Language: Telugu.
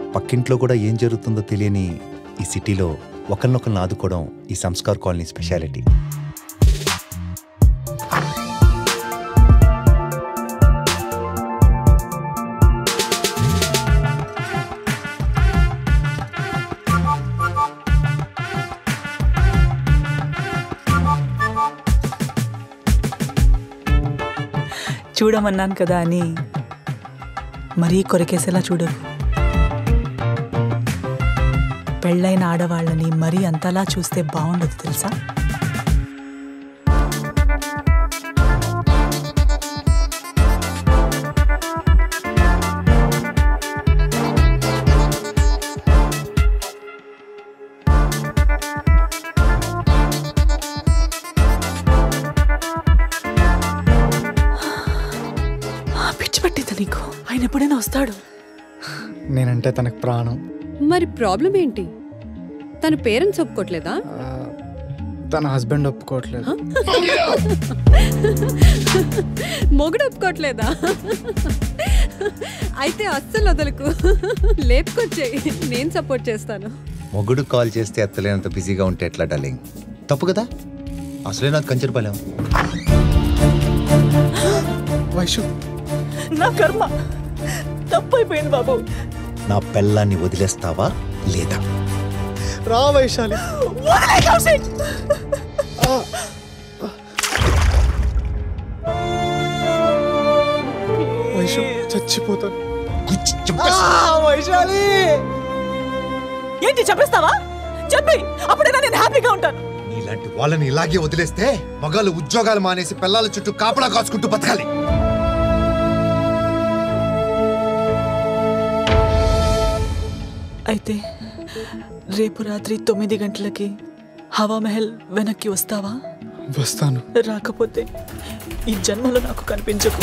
పక్కింట్లో కూడా ఏం జరుగుతుందో తెలియని ఈ సిటీలో ఒకరినొకరిని ఆదుకోవడం ఈ సంస్కార్ కాలనీ స్పెషాలిటీ చూడమన్నాను కదా అని మరీ కొరికేసేలా చూడరు పెళ్ళైన ఆడవాళ్ళని మరీ అంతలా చూస్తే బాగుండదు తెలుసా ఆ, పిచ్చి పట్టింది నీకు ఆయన ఎప్పుడైనా వస్తాడు నేనంటే తనకు ప్రాణం మరి ప్రాబ్లం ఏంటి తన పేరెంట్స్ ఒప్పుకోవట్లేదా ఆ, తన హస్బెండ్ ఒప్పుకోవట్లేదు మొగుడు ఒప్పుకోవట్లేదా అయితే అస్సలు వదలకు లేపుకొచ్చేయి నేను సపోర్ట్ చేస్తాను మొగుడు కాల్ చేస్తే ఎత్తలేనంత బిజీగా ఉంటే ఎట్లా డార్లింగ్ తప్పు కదా అసలే నాకు కంచెరు పలేం వైషు నా కర్మ తప్పైపోయింది బాబు నా పెళ్ళాన్ని వదిలేస్తావా లేదా రా వైశాలి వదిలే కౌశిక్ వైషు చచ్చిపోతాను వైశాలి ఏంటి చెప్పేస్తావా చెప్పి అప్పుడైనా నేను హ్యాపీగా ఉంటాను నీలాంటి వాళ్ళని ఇలాగే వదిలేస్తే మగాళ్ళు ఉద్యోగాలు మానేసి పిల్లల చుట్టూ కాపలా కాచుకుంటూ బతకాలి అయితే రేపు రాత్రి తొమ్మిది గంటలకి హవా మహల్ వెనక్కి వస్తావా వస్తాను రాకపోతే ఈ జన్మలో నాకు కనిపించకు